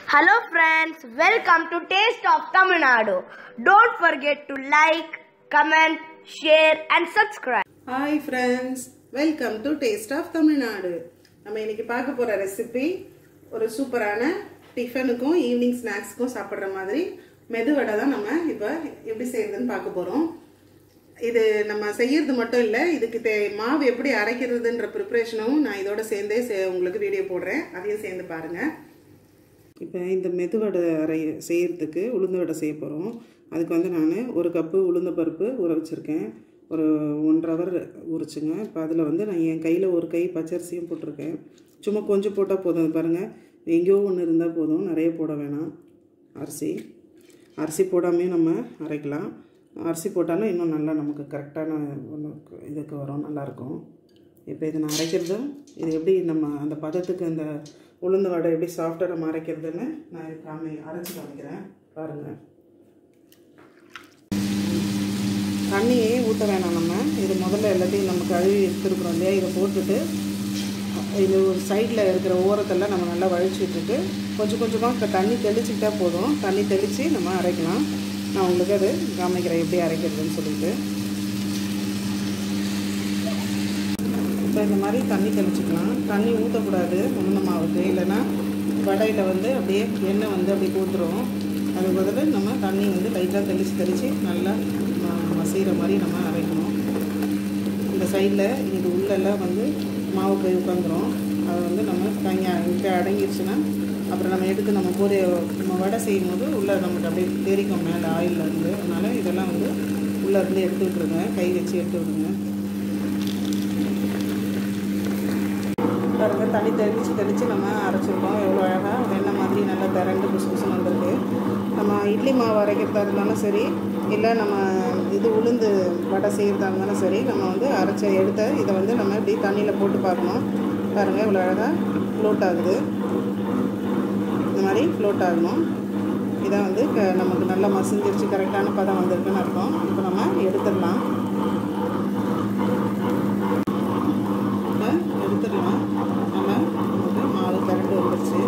Hello friends, welcome to Taste of Tamil Nadu. Don't forget to like, comment, share and subscribe. Hi friends welcome to taste of Tamil Nadu நம்ம இன்னைக்கு பார்க்க போகிற recipe ஒரு சூப்பரான டிஃபனுக்கும் evening ஸ்நாக்ஸ்க்கும் சாப்பிட்ற மாதிரி மெதுவடை தான் நம்ம இப்போ எப்படி செய்யறதுன்னு பார்க்க போகிறோம் இது நம்ம செய்யறது மட்டும் இல்லை இதுக்கு தே மாவு எப்படி அரைக்கிறதுன்ற ப்ரிப்ரேஷனும் நான் இதோட சேர்ந்தே சே- உங்களுக்கு வீடியோ போடுறேன் அதையும் சேர்ந்து பாருங்கள் இப்போ இந்த மெதுவடை அரை செய்யறதுக்கு உளுந்து வடை செய்ய போகிறோம் அதுக்கு வந்து நான் ஒரு கப்பு உளுந்த பருப்பு ஊற வச்சுருக்கேன் ஒரு ஒன்றரை ஹவர் ஊறிச்சுங்க இப்போ அதில் வந்து நான் என் கையில் ஒரு கை பச்சரிசியும் போட்டிருக்கேன் சும்மா கொஞ்சம் போட்டால் போதும் அது பாருங்கள் எங்கேயோ ஒன்று இருந்தால் போதும் நிறைய போட வேணாம் அரிசி அரிசி போடாமே நம்ம அரைக்கலாம் அரிசி போட்டாலும் இன்னும் நல்லா நமக்கு கரெக்டான ஒன்று இதுக்கு வரும் நல்லாயிருக்கும் இப்போ இதை நான் அரைக்கிறதும் இது எப்படி நம்ம அந்த பதத்துக்கு அந்த உளுந்து வடை எப்படி சாஃப்டாக நம்ம அரைக்கிறதுன்னு நான் இது காமி அரைச்சி காமிக்கிறேன் பாருங்கள் தண்ணியே ஊற்ற வேணாம் நம்ம இது முதல்ல எல்லாத்தையும் நம்ம கழுவி எடுத்துருக்குறோம் இல்லையா இதை போட்டுட்டு இது ஒரு சைடில் இருக்கிற ஓரத்தெல்லாம் நம்ம நல்லா வழிச்சு விட்டுட்டு கொஞ்சம் கொஞ்சமாக இப்போ தண்ணி தெளிச்சுக்கிட்டா போதும் தண்ணி தெளித்து நம்ம அரைக்கலாம் நான் உங்களுக்கு அது காமிக்கிறேன் எப்படி அரைக்கிறதுன்னு சொல்லிட்டு இப்போ இந்த மாதிரி தண்ணி தெளிச்சுக்கலாம் தண்ணி ஊற்றக்கூடாது உளுந்த மாவுக்கு இல்லைன்னா வடையில் வந்து அப்படியே எண்ணெய் வந்து அப்படியே ஊற்றுரும் அதுக்கு பதிலா நம்ம தண்ணி வந்து லைட்டாக தெளித்து தெளித்து நல்லா ம- மசீர மாதிரி நம்ம அரைக்கணும் இந்த சைடில் இது உள்ளெல்லாம் வந்து மாவு போய் உட்காந்துரும் அதை வந்து நம்ம தனியா இங்கே அடங்கிருச்சுன்னா அப்புறம் நம்ம எடுத்து நம்ம பூரி நம்ம வடை செய்யும் போது உள்ளே நமக்கு அப்படியே தெரிக்கும் மேலே ஆயிலில் இருந்து அதனால் இதெல்லாம் வந்து உள்ளே இருந்து எடுத்து விட்ருங்க கை வச்சு எடுத்து விடுங்க பாருங்க தண்ணி தெளித்து தெளித்து நம்ம அரைச்சிருக்கோம் எவ்வளோ அழகாக வெண்ணெய் மாதிரி நல்லா திரண்டு புசு புசுன்னு வந்திருக்கு நம்ம இட்லி மாவு அரைக்கிறதா இருந்தாலும் சரி இல்லை நம்ம இது உளுந்து வடை செய்கிறதா இருந்தாலும் சரி நம்ம வந்து அரைச்ச எடுத்த இதை வந்து நம்ம இப்படி தண்ணியில் போட்டு பார்க்கணும் பாருங்கள் இவ்வளோ அழகாக ஃப்ளோட் ஆகுது இந்த மாதிரி ஃப்ளோட் ஆகணும் இதை வந்து க நமக்கு நல்லா மசிஞ்சிருச்சு கரெக்டான பதம் வந்திருக்குன்னு அர்த்தம் இப்போ நம்ம எடுத்துடலாம் இப்போ எடுத்துடலாம் நம்ம நமக்கு மாவு கரண்டு வந்துருச்சு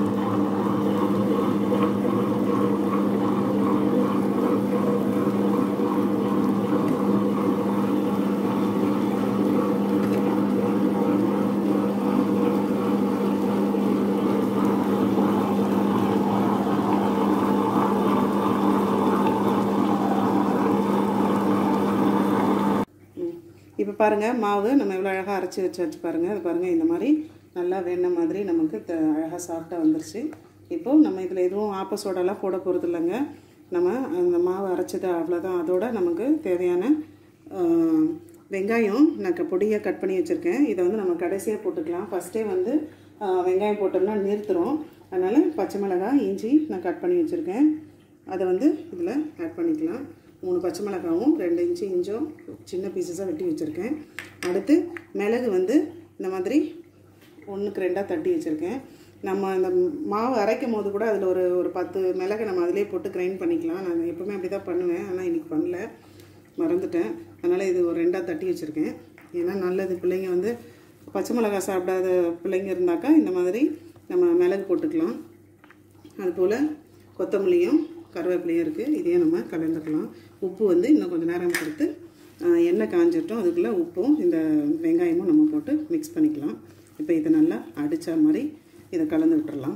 இப்போ பாருங்கள் மாவு நம்ம எவ்வளோ அழகாக அரைச்சி வச்சாச்சு பாருங்கள் அது பாருங்கள் இந்த மாதிரி நல்லா வெண்ணெய் மாதிரி நமக்கு த அழகாக சாஃப்டாக வந்துருச்சு இப்போது நம்ம இதில் எதுவும் ஆப்ப சோடாலாம் போட போகிறது இல்லைங்க நம்ம அந்த மாவு அரைச்சது அவ்வளோதான் அதோட நமக்கு தேவையான ஆ, வெங்காயம் நான் க- பொடியாக கட் பண்ணி வச்சுருக்கேன் இதை வந்து நம்ம கடைசியாக போட்டுக்கலாம் ஃபஸ்ட்டே வந்து ஆ, வெங்காயம் போட்டோம்னா நிறுத்துறோம் அதனால் பச்சை மிளகாய் இஞ்சி நான் கட் பண்ணி வச்சுருக்கேன் அதை வந்து இதில் ஆட் பண்ணிக்கலாம் மூணு பச்சை மிளகாவும் ரெண்டு இன்ச்சு இஞ்சும் சின்ன பீசஸாக வெட்டி வச்சுருக்கேன் அடுத்து மிளகு வந்து இந்த மாதிரி ஒன்றுக்கு ரெண்டாக தட்டி வச்சுருக்கேன் நம்ம இந்த மாவு அரைக்கும் போது கூட அதில் ஒரு ஒரு பத்து மிளகு நம்ம அதிலே போட்டு கிரைண்ட் பண்ணிக்கலாம் நான் எப்போவுமே அப்படி தான் பண்ணுவேன் ஆனால் இன்றைக்கி பண்ணல மறந்துட்டேன் அதனால் இது ஒரு ரெண்டாக தட்டி வச்சுருக்கேன் ஏன்னா நல்லது பிள்ளைங்க வந்து பச்சை மிளகாய் சாப்பிடாத பிள்ளைங்க இருந்தாக்கா இந்த மாதிரி நம்ம மிளகு போட்டுக்கலாம் அதுபோல் கொத்தமல்லியும் கருவேப்பிலையும் இருக்குது இதையும் நம்ம கலந்துக்கலாம் உப்பு வந்து இன்னும் கொஞ்சம் நேரம் கொடுத்து ஆஹ், எண்ணெய் காஞ்சிட்டோம் அதுக்குள்ளே உப்பும் இந்த வெங்காயமும் நம்ம போட்டு மிக்ஸ் பண்ணிக்கலாம் இப்போ இதை நல்லா அடித்த மாதிரி இதை கலந்து விட்டுறலாம்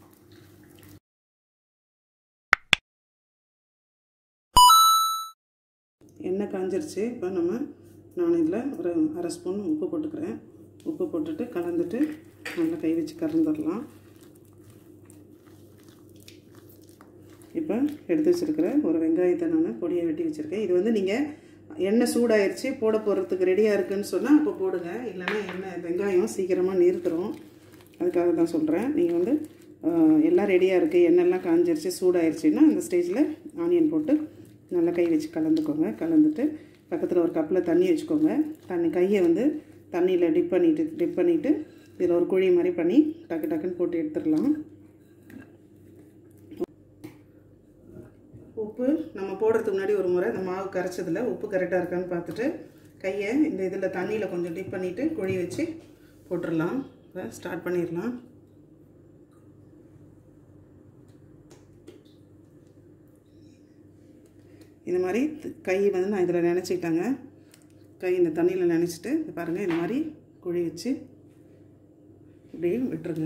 எண்ணெய் காஞ்சிருச்சு இப்போ நம்ம நான் இதில் ஒரு அரை ஸ்பூன் உப்பு போட்டுக்கிறேன் உப்பு போட்டுட்டு கலந்துட்டு நல்லா கை வச்சு கலந்துடலாம் இப்போ எடுத்து வச்சுருக்கிற ஒரு வெங்காயத்தை நான் பொடியை வெட்டி வச்சுருக்கேன் இது வந்து நீங்கள் எண்ணெய் சூடாயிருச்சு போட போகிறதுக்கு ரெடியாக இருக்குன்னு சொன்னால் அப்போ போடுங்க இல்லைன்னா எண்ணெய் வெங்காயம் சீக்கிரமாக நிறுத்துரும் அதுக்காக தான் சொல்கிறேன் நீங்கள் வந்து ஆஹ், எல்லாம் ரெடியாக இருக்குது எண்ணெய்லாம் காஞ்சிருச்சு சூடாயிருச்சுன்னா அந்த ஸ்டேஜில் ஆனியன் போட்டு நல்லா கை வச்சு கலந்துக்கோங்க கலந்துட்டு பக்கத்தில் ஒரு கப்பில் தண்ணி வச்சுக்கோங்க தண்ணி கையை வந்து தண்ணியில் டிப் பண்ணிவிட்டு டிப் பண்ணிவிட்டு இதில் ஒரு குழி மாதிரி பண்ணி டக்கு டக்குன்னு போட்டு எடுத்துடலாம் உப்பு நம்ம போடுறதுக்கு முன்னாடி ஒரு முறை இந்த மாவு கரைச்சதில் உப்பு கரெக்டாக இருக்கான்னு பார்த்துட்டு கையை இந்த இதில் தண்ணியில் கொஞ்சம் டிப் பண்ணிவிட்டு குழி வச்சு போட்டுடலாம் இப்போ ஸ்டார்ட் பண்ணிடலாம் இந்த மாதிரி த- கை வந்து நான் இதில் நினச்சிக்கிட்டேங்க கை இந்த தண்ணியில் நினச்சிட்டு இது பாருங்கள் இந்த மாதிரி குழி வச்சு இப்படியே விட்டுருங்க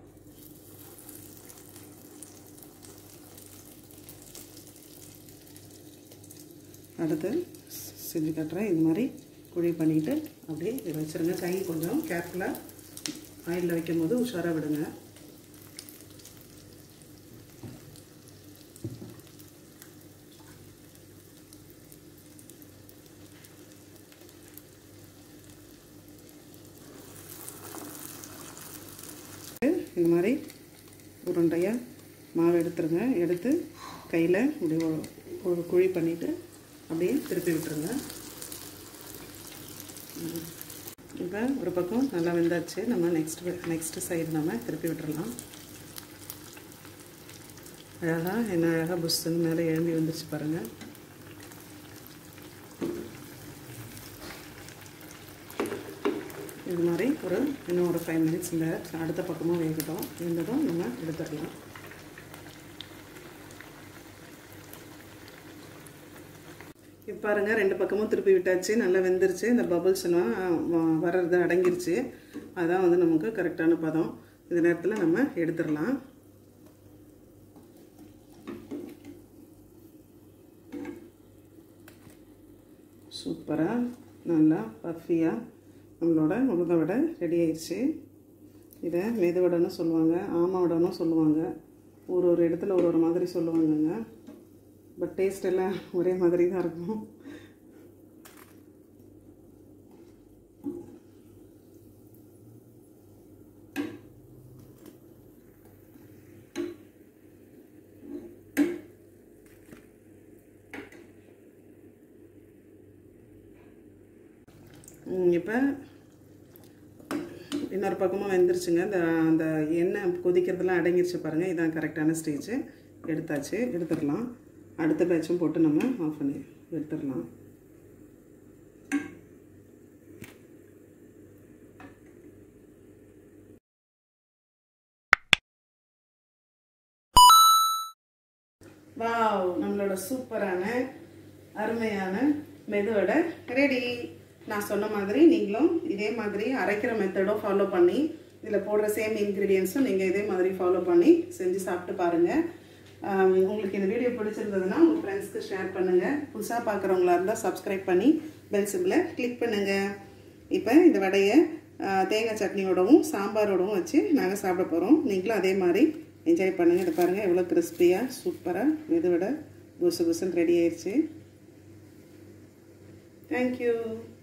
அடுத்து செ- செஞ்சு காட்டுறேன் இந்த மாதிரி குழி பண்ணிவிட்டு அப்படியே இதை வச்சுருங்க கை கொஞ்சம் கேர்ஃபுல்லாக ஆயிலில் வைக்கும் போது உஷாராக விடுங்க இந்த மாதிரி உருண்டையாக மாவு எடுத்துருங்க எடுத்து கையில் இப்படி ஒரு- ஒரு குழி பண்ணிவிட்டு அப்படியே திருப்பி விட்டுருங்க இப்போ ஒரு பக்கம் நல்லா வெந்தாச்சு நம்ம நெக்ஸ்ட் நெக்ஸ்ட் சைடு நம்ம திருப்பி விட்டுறலாம் அழகாக என்ன அழகாக புஷ்ஷுன்னு மேலே எழும்பி வந்துருச்சு பாருங்கள் இது மாதிரி ஒரு இன்னும் ஒரு ஃபைவ் மினிட்ஸ் இந்த அடுத்த பக்கமும் வேகட்டும் வெந்ததும் நம்ம எடுத்துடலாம் இப்போ பாருங்கள் ரெண்டு பக்கமும் திருப்பி விட்டாச்சு நல்லா வெந்துருச்சு இந்த பபுள்ஸ் எல்லாம் வ- வர்றது அடங்கிருச்சு அதான் வந்து நமக்கு கரெக்டான பதம் இந்த நேரத்தில் நம்ம எடுத்துடலாம் சூப்பராக நல்லா பஃபியாக நம்மளோட உளுந்த வடை ரெடி ஆயிடுச்சு இதை மெது வடைன்னு சொல்லுவாங்க ஆமா வடைன்னு சொல்லுவாங்க ஒரு ஒரு இடத்துல ஒரு ஒரு மாதிரி சொல்லுவாங்கங்க பட் டேஸ்ட் எல்லாம் ஒரே மாதிரி தான் இருக்கும் இப்போ இன்னொரு பக்கமும் வெந்துருச்சுங்க இந்த அந்த எண்ணெய் கொதிக்கிறதுலாம் அடங்கிருச்சு பாருங்கள் இதான் கரெக்டான ஸ்டேஜு எடுத்தாச்சு எடுத்துடலாம் அடுத்த பேட்சும் போட்டு நம்ம ஆஃப் பண்ணி எடுத்துடலாம் வாவ் நம்மளோட சூப்பரான அருமையான மெதுவடை ரெடி நான் சொன்ன மாதிரி நீங்களும் இதே மாதிரி அரைக்கிற மெத்தடும் ஃபாலோ பண்ணி இதில் போடுற சேம் இன்க்ரீடியன்ஸும் நீங்கள் இதே மாதிரி ஃபாலோ பண்ணி செஞ்சு சாப்பிட்டு பாருங்கள் ஆம், உங்களுக்கு இந்த வீடியோ பிடிச்சிருந்ததுன்னா உங்கள் ஃப்ரெண்ட்ஸ்க்கு ஷேர் பண்ணுங்கள் புதுசாக பார்க்குறவங்களா இருந்தால் சப்ஸ்கிரைப் பண்ணி பெல் சிம்பிளை கிளிக் பண்ணுங்கள் இப்போ இந்த வடையை ஆ, தேங்காய் சட்னியோடவும் சாம்பாரோடவும் வச்சு நாங்கள் சாப்பிட போகிறோம் நீங்களும் அதே மாதிரி என்ஜாய் பண்ணுங்கள் இதை பாருங்கள் எவ்வளோ கிறிஸ்பியாக சூப்பராக மெதுவடை புசு புசுன்னு ரெடி ஆயிடுச்சு தேங்க்யூ